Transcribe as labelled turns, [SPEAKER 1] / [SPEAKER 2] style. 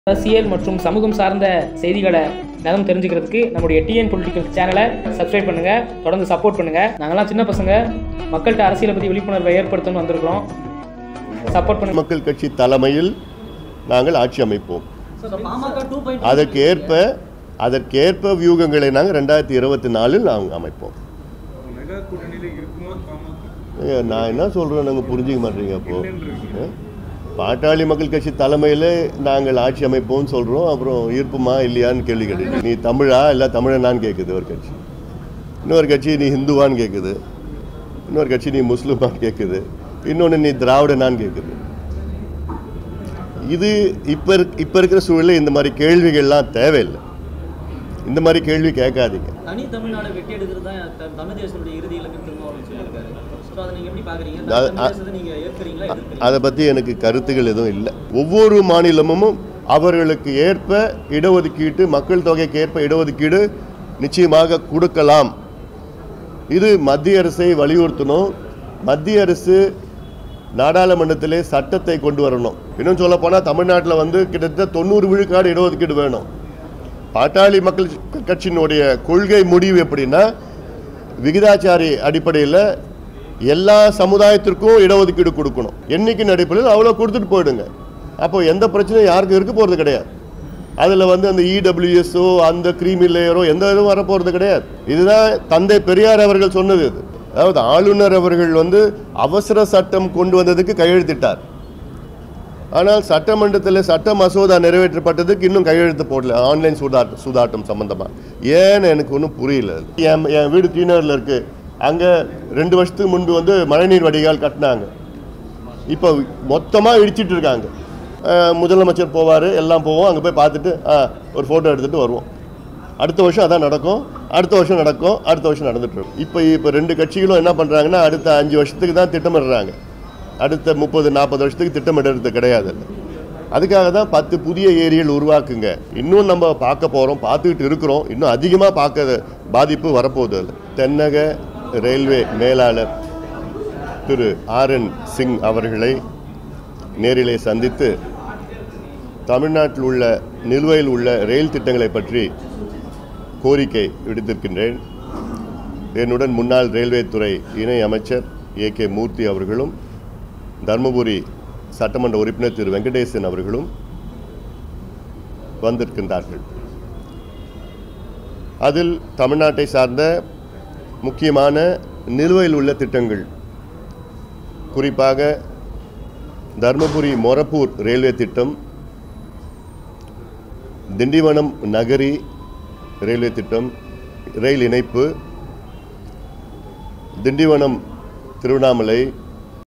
[SPEAKER 1] அரசியல் மற்றும் சமூகம் சார்ந்த செய்திகளை தினம் தெரிஞ்சுக்கிறதுக்கு நம்முடைய டிஎன் பொலிட்டிக்கல் சேனலை சப்ஸ்கிரைப் பண்ணுங்க தொடர்ந்து சப்போர்ட் பண்ணுங்க நாங்கெல்லாம் சின்ன பசங்க மக்கள்கிட்ட அரசியலை பற்றி விழிப்புணர்வை ஏற்படுத்தணும்னு வந்திருக்கிறோம் சப்போர்ட் பண்ணுங்க
[SPEAKER 2] மக்கள் கட்சி தலைமையில் நாங்கள் ஆட்சி அமைப்போம்
[SPEAKER 3] பாமக டூ பாயிண்ட்
[SPEAKER 2] அதற்கு ஏற்ப அதற்கேற்ப வியூகங்களை நாங்கள் ரெண்டாயிரத்தி இருபத்தி நாலில் நாங்கள் அமைப்போம்
[SPEAKER 4] மெகா கூட்டணியில இருக்குமா பாமக
[SPEAKER 2] ஏங்க, நான் என்ன சொல்கிறேன் நாங்கள் புரிஞ்சிக்க மாட்டீங்க அப்போது பாட்டாளி மக்கள் கட்சி தலைமையில் நாங்கள் ஆட்சி அமைப்போம்னு சொல்கிறோம் அப்புறம் இருப்புமா இல்லையான்னு கேள்வி கேட்டுட்டு நீ தமிழா இல்லை தமிழனான்னு கேட்குது ஒரு கட்சி இன்னொரு கட்சி நீ ஹிந்துவான்னு கேட்குது இன்னொரு கட்சி நீ முஸ்லிமான்னு கேட்குது இன்னொன்று நீ திராவிடனான்னு கேட்குது இது இப்போ இப்போ இருக்கிற சூழலில் இந்த மாதிரி கேள்விகள்லாம் தேவையில்லை இந்த மாதிரி கேள்வி கேட்காதீங்க
[SPEAKER 3] தனி தமிழ்நாடு வெட்டி எடுக்கிறது தான் த- தமிழ் தேசத்துடைய இறுதி இலக்குன்னு திருமாவளவன் சொல்லியிருக்காரு ஸோ அதை நீங்க எப்படி பாக்குறீங்க
[SPEAKER 2] அது-
[SPEAKER 3] தமிழ் தேசத்தை நீங்க ஏற்கிறீங்களா எதிர்க்கிறீங்களா
[SPEAKER 2] அதை பற்றி எனக்கு கருத்துக்கள் எதுவும் இல்லை ஒவ்வொரு மாநிலமும் அவர்களுக்கு ஏற்ப இடஒதுக்கீட்டு மக்கள் தொகைக்கு ஏற்ப இடஒதுக்கீடு நிச்சயமாக கொடுக்கலாம் இது மத்திய அரசை வலியுறுத்தணும் மத்திய அரசு நாடாளுமன்றத்திலே சட்டத்தை கொண்டு வரணும் இன்னும் சொல்ல போனால் தமிழ்நாட்டில் வந்து கிட்டத்தட்ட தொண்ணூறு விழுக்காடு இடஒதுக்கீடு வேணும் பாட்டாளி மக்கள் கட்சியினுடைய கொள்கை முடிவு எப்படின்னா விகிதாச்சாரி அடிப்படையில் எல்லா சமுதாயத்திற்கும் இடஒதுக்கீடு கொடுக்கணும் எண்ணிக்கையின் அடிப்படையில் அவ்வளோ கொடுத்துட்டு போயிடுங்க அப்போ எந்த பிரச்சனையும் யாருக்கும் இருக்க போகிறது கிடையாது அதில் வந்து அந்த இடபிள்யூஎஸ்ஓ அந்த கிரீமி லேயரோ எந்த இதுவும் வரப்போகிறது கிடையாது இதுதான் தந்தை பெரியார் அவர்கள் சொன்னது இது அதாவது ஆளுநர் அவர்கள் வந்து அவசர சட்டம் கொண்டு வந்ததுக்கு கையெழுத்திட்டார் ஆனால் சட்டமன்றத்தில் சட்ட மசோதா நிறைவேற்றப்பட்டதுக்கு இன்னும் கையெழுத்து போடல ஆன்லைன் சூதாட்டம் சூதாட்டம் சம்பந்தமாக ஏன்னு எனக்கு ஒன்றும் புரியல என் என் வீடு தீநகரில் இருக்கு அங்கே ரெண்டு வருஷத்துக்கு முன்பு வந்து மழைநீர் வடிகால் கட்டினாங்க இப்போ மொத்தமாக இடிச்சிட்டு இருக்காங்க அஹ் முதலமைச்சர் போவார் எல்லாம் போவோம் அங்கே போய் பார்த்துட்டு ஆ, ஒரு ஃபோட்டோ எடுத்துகிட்டு வருவோம் அடுத்த வருஷம் அதான் நடக்கும் அடுத்த வருஷம் நடக்கும் அடுத்த வருஷம் நடந்துட்டு இருக்கும் இப்போ இப்போ ரெண்டு கட்சிகளும் என்ன பண்ணுறாங்கன்னா அடுத்த அஞ்சு வருஷத்துக்கு தான் திட்டமிடுறாங்க அடுத்த முப்பது நாற்பது வருஷத்துக்கு திட்டமிடுறது கிடையாது அதுக்காக தான் பத்து புதிய ஏரிகள் உருவாக்குங்க இன்னும் நம்ம பார்க்க போகிறோம் பார்த்துக்கிட்டு இருக்கிறோம் இன்னும் அதிகமாக பார்க்க பாதிப்பு வரப்போகுது அதுல. தென்னக ரயில்வே மேலாளர் திரு ஆர் என் சிங் அவர்களை நேரிலே சந்தித்து தமிழ்நாட்டில் உள்ள நிலுவையில் உள்ள ரயில் திட்டங்களை பற்றி கோரிக்கை விடுத்திருக்கின்றேன் என்னுடன் முன்னாள் ரயில்வே துறை இணை அமைச்சர் ஏ கே மூர்த்தி அவர்களும் தர்மபுரி சட்டமன்ற உறுப்பினர் திரு வெங்கடேசன் அவர்களும் வந்திருக்கின்றார்கள் அதில் தமிழ்நாட்டை சார்ந்த முக்கியமான நிலுவையில் உள்ள திட்டங்கள் குறிப்பாக தர்மபுரி மொரப்பூர் ரயில்வே திட்டம் திண்டிவனம் நகரி ரயில்வே திட்டம் ரயில் இணைப்பு திண்டிவனம் திருவண்ணாமலை